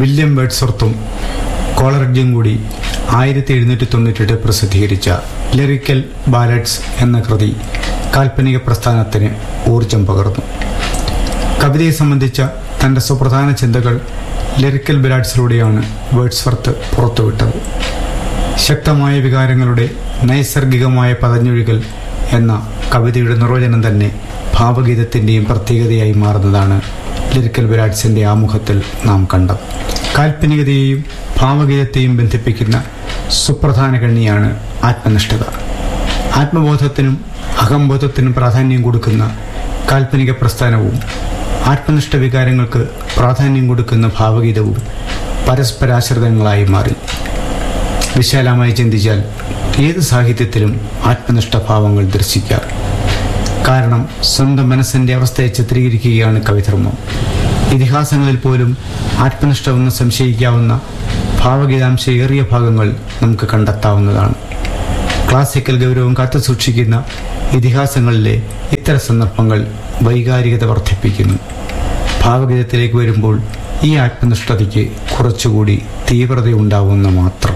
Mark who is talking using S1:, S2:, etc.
S1: William വേഡ്സ്വർത്തും കോളറിഡ്ജും കൂടി ആയിരത്തി എഴുന്നൂറ്റി തൊണ്ണൂറ്റെട്ട് പ്രസിദ്ധീകരിച്ച ലിറിക്കൽ ബാലറ്റ്സ് എന്ന കൃതി കാൽപ്പനിക പ്രസ്ഥാനത്തിന് ഊർജം പകർന്നു കവിതയെ സംബന്ധിച്ച തൻ്റെ സുപ്രധാന ചിന്തകൾ ലിറിക്കൽ ബിലാഡ്സിലൂടെയാണ് വേഡ്സ്വർത്ത് പുറത്തുവിട്ടത് ശക്തമായ വികാരങ്ങളുടെ നൈസർഗികമായ പതഞ്ഞൊഴുകൽ എന്ന കവിതയുടെ നിർവചനം തന്നെ ഭാവഗീതത്തിൻ്റെയും പ്രത്യേകതയായി മാറുന്നതാണ് ലിറിക്കൽ ബിലാഡ്സിൻ്റെ ആമുഖത്തിൽ നാം കണ്ടത് കാൽപ്പനികതയെയും ഭാവഗീതത്തെയും ബന്ധിപ്പിക്കുന്ന സുപ്രധാന കണ്ണിയാണ് ആത്മനിഷ്ഠത ആത്മബോധത്തിനും അഹംബോധത്തിനും പ്രാധാന്യം കൊടുക്കുന്ന കാൽപ്പനിക പ്രസ്ഥാനവും ആത്മനിഷ്ഠ വികാരങ്ങൾക്ക് പ്രാധാന്യം കൊടുക്കുന്ന ഭാവഗീതവും പരസ്പരാശ്രിതങ്ങളായി മാറി വിശാലമായി ചിന്തിച്ചാൽ ഏത് സാഹിത്യത്തിലും ആത്മനിഷ്ഠ ഭാവങ്ങൾ ദർശിക്കാം കാരണം സ്വന്തം മനസ്സിൻ്റെ അവസ്ഥയെ ചിത്രീകരിക്കുകയാണ് കവിധർമ്മം ഇതിഹാസങ്ങളിൽ പോലും ആത്മനിഷ്ഠ എന്ന് സംശയിക്കാവുന്ന ഭാവഗീതാംശയേറിയ ഭാഗങ്ങൾ നമുക്ക് കണ്ടെത്താവുന്നതാണ് ക്ലാസിക്കൽ ഗൗരവം കാത്തുസൂക്ഷിക്കുന്ന ഇതിഹാസങ്ങളിലെ ഇത്തരം സന്ദർഭങ്ങൾ വൈകാരികത വർദ്ധിപ്പിക്കുന്നു ഭാവഗീതത്തിലേക്ക് വരുമ്പോൾ ഈ ആത്മനിഷ്ഠതയ്ക്ക് കുറച്ചുകൂടി തീവ്രതയുണ്ടാവുന്ന മാത്രം